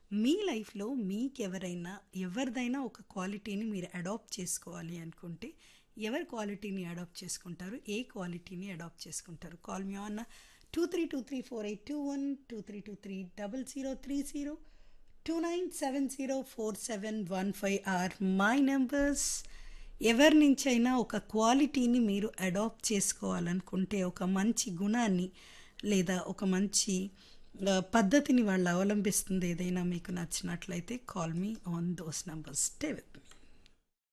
మీ లైఫ్లో మీకెవరైనా ఎవరిదైనా ఒక క్వాలిటీని మీరు అడాప్ట్ చేసుకోవాలి అనుకుంటే ఎవరి క్వాలిటీని అడాప్ట్ చేసుకుంటారు ఏ క్వాలిటీని అడాప్ట్ చేసుకుంటారు call me on two three two three four eight two one two three two three double zero three zero two nine seven zero four seven one five or my numbers ఎవరి నుంచైనా ఒక క్వాలిటీని మీరు అడాప్ట్ చేసుకోవాలనుకుంటే ఒక మంచి గుణాన్ని లేదా ఒక మంచి ఆ, పద్ధతిని వాళ్ళు అవలంబిస్తుంది ఏదైనా మీకు నచ్చినట్లయితే call me on those numbers stay with me